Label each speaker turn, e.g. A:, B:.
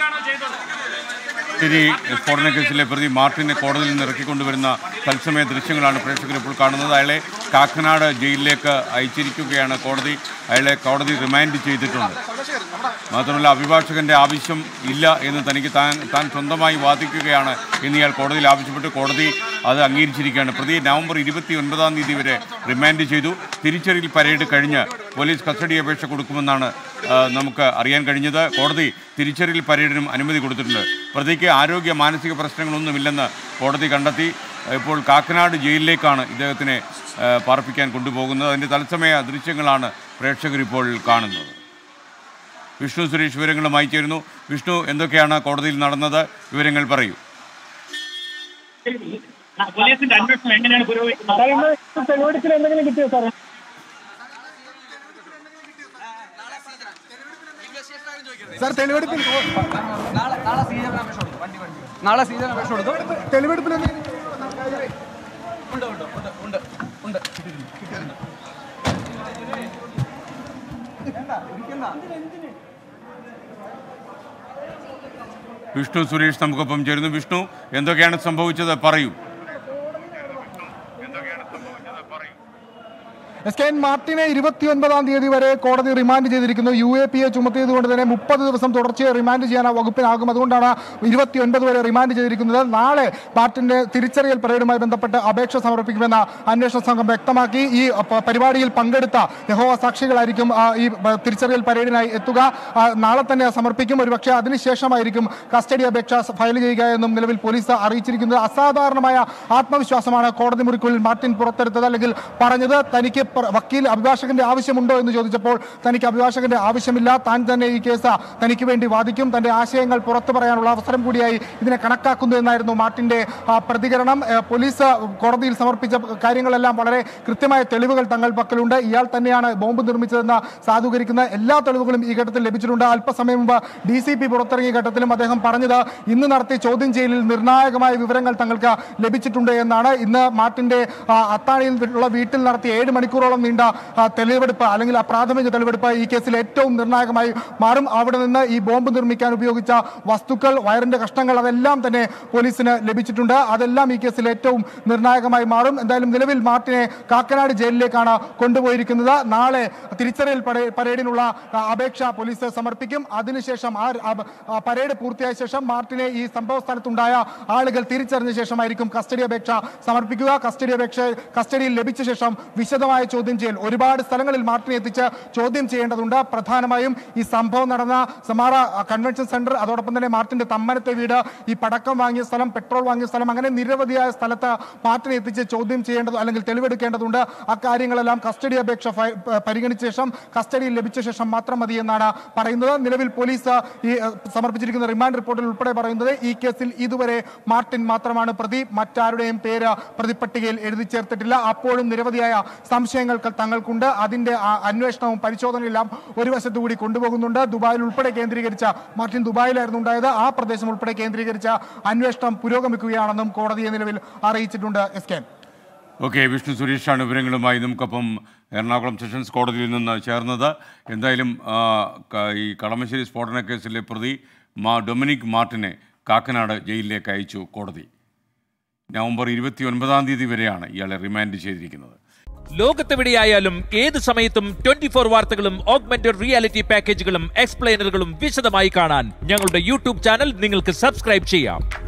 A: ശരി സ്ഫോടന കേസിലെ പ്രതി മാർട്ടിനെ കോടതിയിൽ നിന്ന് ഇറക്കിക്കൊണ്ടുവരുന്ന തത്സമയ ദൃശ്യങ്ങളാണ് പ്രേക്ഷകർ ഇപ്പോൾ കാണുന്നത് അയാളെ കാക്കനാട് ജയിലിലേക്ക് അയച്ചിരിക്കുകയാണ് കോടതി അയാളെ കോടതി റിമാൻഡ് ചെയ്തിട്ടുണ്ട് മാത്രമല്ല അഭിഭാഷകന്റെ ആവശ്യം ഇല്ല എന്ന് തനിക്ക് താൻ താൻ സ്വന്തമായി വാദിക്കുകയാണ് എന്ന് ഇയാൾ കോടതിയിൽ ആവശ്യപ്പെട്ട് കോടതി അത് അംഗീകരിച്ചിരിക്കുകയാണ് പ്രതി നവംബർ ഇരുപത്തി ഒൻപതാം തീയതി വരെ റിമാൻഡ് ചെയ്തു തിരിച്ചറിയൽ പരേഡ് കഴിഞ്ഞ് പോലീസ് കസ്റ്റഡി അപേക്ഷ കൊടുക്കുമെന്നാണ് ആ, നമുക്ക് അറിയാൻ കഴിഞ്ഞത് കോടതി തിരിച്ചറിയൽ പരേഡിനും അനുമതി കൊടുത്തിട്ടുണ്ട് പ്രതിക്ക് ആരോഗ്യ മാനസിക പ്രശ്നങ്ങളൊന്നുമില്ലെന്ന് കോടതി കണ്ടെത്തി ഇപ്പോൾ കാക്കനാട് ജയിലിലേക്കാണ് ഇദ്ദേഹത്തിനെ ആ, പാർപ്പിക്കാൻ കൊണ്ടുപോകുന്നത് അതിൻ്റെ തത്സമയ ദൃശ്യങ്ങളാണ് പ്രേക്ഷകർ ഇപ്പോൾ കാണുന്നത് വിഷ്ണു സുരേഷ് വിവരങ്ങളുമായി ചേരുന്നു വിഷ്ണു എന്തൊക്കെയാണ് കോടതിയിൽ നടന്നത് വിവരങ്ങൾ പറയൂ
B: പോലീസിന്റെ അന്വേഷണം എങ്ങനെയാണ് പുരോഗമിക്കുന്നത്
C: തെളിവെടുപ്പിൽ എന്തെങ്കിലും കിട്ടിയോ സാറേ സാർ തെളിവെടുപ്പിൽ
D: നാളെ നാളെ സീജൻ അപേക്ഷ കൊടുത്തു വണ്ടി വണ്ടി നാളെ സീജൻ അപേക്ഷ കൊടുത്തു
C: തെളിവെടുപ്പിൽ എന്തെങ്കിലും
D: ഉണ്ട് ഉണ്ട് ഉണ്ട് ഉണ്ട് ഉണ്ട്
A: വിഷ്ണു സുരേഷ് നമുക്കൊപ്പം ചേരുന്നു വിഷ്ണു എന്തൊക്കെയാണ് സംഭവിച്ചത് പറയൂ
C: എസ് കെ എൻ മാർട്ടിനെ ഇരുപത്തിയൊൻപതാം തീയതി വരെ കോടതി റിമാൻഡ് ചെയ്തിരിക്കുന്നു യു എ പി എ ചുമത്തിയതുകൊണ്ട് തന്നെ മുപ്പത് ദിവസം തുടർച്ചയായി റിമാൻഡ് ചെയ്യാൻ ആ വകുപ്പിനാകും അതുകൊണ്ടാണ് ഇരുപത്തിയൊൻപത് വരെ റിമാൻഡ് ചെയ്തിരിക്കുന്നത് നാളെ മാർട്ടിന്റെ തിരിച്ചറിയൽ പരേഡുമായി ബന്ധപ്പെട്ട് അപേക്ഷ സമർപ്പിക്കുമെന്ന് അന്വേഷണ സംഘം വ്യക്തമാക്കി ഈ പ- പരിപാടിയിൽ പങ്കെടുത്ത യഹോവ സാക്ഷികളായിരിക്കും ആ, ഈ പ- തിരിച്ചറിയൽ പരേഡിനായി എത്തുക ആ, നാളെ തന്നെ സമർപ്പിക്കും ഒരുപക്ഷെ അതിനുശേഷമായിരിക്കും കസ്റ്റഡി അപേക്ഷ ഫയൽ ചെയ്യുക എന്നും നിലവിൽ പോലീസ് അറിയിച്ചിരിക്കുന്നത് അസാധാരണമായ ആത്മവിശ്വാസമാണ് കോടതി മുറിക്കുള്ളിൽ മാർട്ടിൻ പുറത്തെടുത്തത് അല്ലെങ്കിൽ പറഞ്ഞത് തനിക്ക് പ്ര- വക്കീൽ അഭിഭാഷകന്റെ ആവശ്യമുണ്ടോ എന്ന് ചോദിച്ചപ്പോൾ തനിക്ക് അഭിഭാഷകന്റെ ആവശ്യമില്ല താൻ തന്നെ ഈ കേസ് തനിക്ക് വേണ്ടി വാദിക്കും തന്റെ ആശയങ്ങൾ പുറത്തു പറയാനുള്ള അവസരം കൂടിയായി ഇതിനെ കണക്കാക്കുന്നു എന്നായിരുന്നു മാർട്ടിന്റെ ആ, പ്രതികരണം ഏ, പോലീസ് കോടതിയിൽ സമർപ്പിച്ച കാര്യങ്ങളെല്ലാം വളരെ കൃത്യമായ തെളിവുകൾ തങ്ങൾ പക്കലുണ്ട് ഇയാൾ തന്നെയാണ് ബോംബ് നിർമ്മിച്ചതെന്ന് സാധൂകരിക്കുന്ന എല്ലാ തെളിവുകളും ഈ ഘട്ടത്തിൽ ലഭിച്ചിട്ടുണ്ട് അല്പസമയം മുമ്പ് ഡി സി പി പുറത്തിറങ്ങിയ ഘട്ടത്തിലും അദ്ദേഹം പറഞ്ഞത് ഇന്ന് നടത്തിയ ചോദ്യം ചെയ്യലിൽ നിർണായകമായ വിവരങ്ങൾ തങ്ങൾക്ക് ലഭിച്ചിട്ടുണ്ട് എന്നാണ് ഇന്ന് മാർട്ടിന്റെ ആ, അത്താണിയിൽ ഉള്ള വീട്ടിൽ നടത്തിയ ഏഴ് മണിക്കൂറോളം നീണ്ട ആ, തെളിവെടുപ്പ് അല്ലെങ്കിൽ ആ പ്രാഥമിക തെളിവെടുപ്പ് ഈ കേസിൽ ഏറ്റവും നിർണായകമായി മാറും അവിടെ നിന്ന് ഈ ബോംബ് നിർമ്മിക്കാൻ ഉപയോഗിച്ച വസ്തുക്കൾ വയറിന്റെ കഷ്ണങ്ങൾ അതെല്ലാം തന്നെ പോലീസിന് ലഭിച്ചിട്ടുണ്ട് അതെല്ലാം ഈ കേസിൽ ഏറ്റവും നിർണായകമായി മാറും എന്തായാലും നിലവിൽ മാർട്ടിനെ കാക്കനാട് ജയിലിലേക്കാണ് കൊണ്ടുപോയിരിക്കുന്നത് നാളെ തിരിച്ചറിയൽ പരേ- പരേഡിനുള്ള ആ, അപേക്ഷ പോലീസ് സമർപ്പിക്കും അതിനുശേഷം ആ ആ- ആ പരേഡ് പൂർത്തിയായ ശേഷം മാർട്ടിനെ ഈ സംഭവ സ്ഥലത്തുണ്ടായ ആളുകൾ തിരിച്ചറിഞ്ഞ ശേഷമായിരിക്കും കസ്റ്റഡി അപേക്ഷ സമർപ്പിക്കുക കസ്റ്റഡി അപേക്ഷ കസ്റ്റഡിയിൽ ലഭിച്ച ശേഷം വിശദമായ ചോദ്യം ചെയ്യൽ ഒരുപാട് സ്ഥലങ്ങളിൽ മാർട്ടിനെ എത്തിച്ച് ചോദ്യം ചെയ്യേണ്ടതുണ്ട് പ്രധാനമായും ഈ സംഭവം നടന്ന സമാറ കൺവെൻഷൻ സെന്റർ അതോടൊപ്പം തന്നെ മാർട്ടിന്റെ തമ്മനത്തെ വീട് ഈ പടക്കം വാങ്ങിയ സ്ഥലം പെട്രോൾ വാങ്ങിയ സ്ഥലം അങ്ങനെ നിരവധിയായ സ്ഥലത്ത് മാർട്ടിനെ എത്തിച്ച് ചോദ്യം ചെയ്യേണ്ടത് അല്ലെങ്കിൽ തെളിവെടുക്കേണ്ടതുണ്ട് അക്കാര്യങ്ങളെല്ലാം കസ്റ്റഡി അപേക്ഷ ഫയ- പ- പരിഗണിച്ച ശേഷം കസ്റ്റഡിയിൽ ലഭിച്ച ശേഷം മാത്രം മതി എന്നാണ് പറയുന്നത് നിലവിൽ പോലീസ് ഈ ഏഹ്, സമർപ്പിച്ചിരിക്കുന്ന റിമാൻഡ് റിപ്പോർട്ടിൽ ഉൾപ്പെടെ പറയുന്നത് ഈ കേസിൽ ഇതുവരെ മാർട്ടിൻ മാത്രമാണ് പ്രതി മറ്റാരുടെയും പേര് പ്രതിപ്പട്ടികയിൽ എഴുതി ചേർത്തിട്ടില്ല അപ്പോഴും നിരവധിയായ സംശയങ്ങൾ ക- തങ്ങൾക്കുണ്ട് അതിന്റെ ആ അന്വേഷണവും പരിശോധനയെല്ലാം ഒരു വശത്തു കൂടി കൊണ്ടുപോകുന്നുണ്ട് ദുബായിൽ ഉൾപ്പെടെ കേന്ദ്രീകരിച്ച മാർട്ടിൻ ദുബായിലായിരുന്നു ഉണ്ടായത് ആ പ്രദേശം ഉൾപ്പെടെ കേന്ദ്രീകരിച്ച അന്വേഷണം പുരോഗമിക്കുകയാണെന്നും കോടതിയെ നിലവിൽ അറിയിച്ചിട്ടുണ്ട് എസ് കെ
A: ഓക്കെ വിഷ്ണു സുരേഷാണ് വിവരങ്ങളുമായി നമുക്കൊപ്പം എറണാകുളം സെഷൻസ് കോടതിയിൽ നിന്ന് ചേർന്നത് എന്തായാലും ആ, ക- ഈ കളമശ്ശേരി സ്ഫോടന കേസിലെ പ്രതി മാ ഡൊമിനിക് മാർട്ടിനെ കാക്കനാട് ജയിലിലേക്ക് അയച്ചു കോടതി നവംബർ ഇരുപത്തി ഒൻപതാം തീയതി വരെയാണ് ഇയാളെ റിമാൻഡ് ചെയ്തിരിക്കുന്നത്
E: ലോകത്തെവിടെയായാലും ഏത് സമയത്തും ട്വന്റി ഫോർ വാർത്തകളും ഓഗ്മെന്റഡ് റിയാലിറ്റി പാക്കേജുകളും എക്സ്പ്ലെയിനറുകളും വിശദമായി കാണാൻ ഞങ്ങളുടെ യൂട്യൂബ് ചാനൽ നിങ്ങൾക്ക് സബ്സ്ക്രൈബ് ചെയ്യാം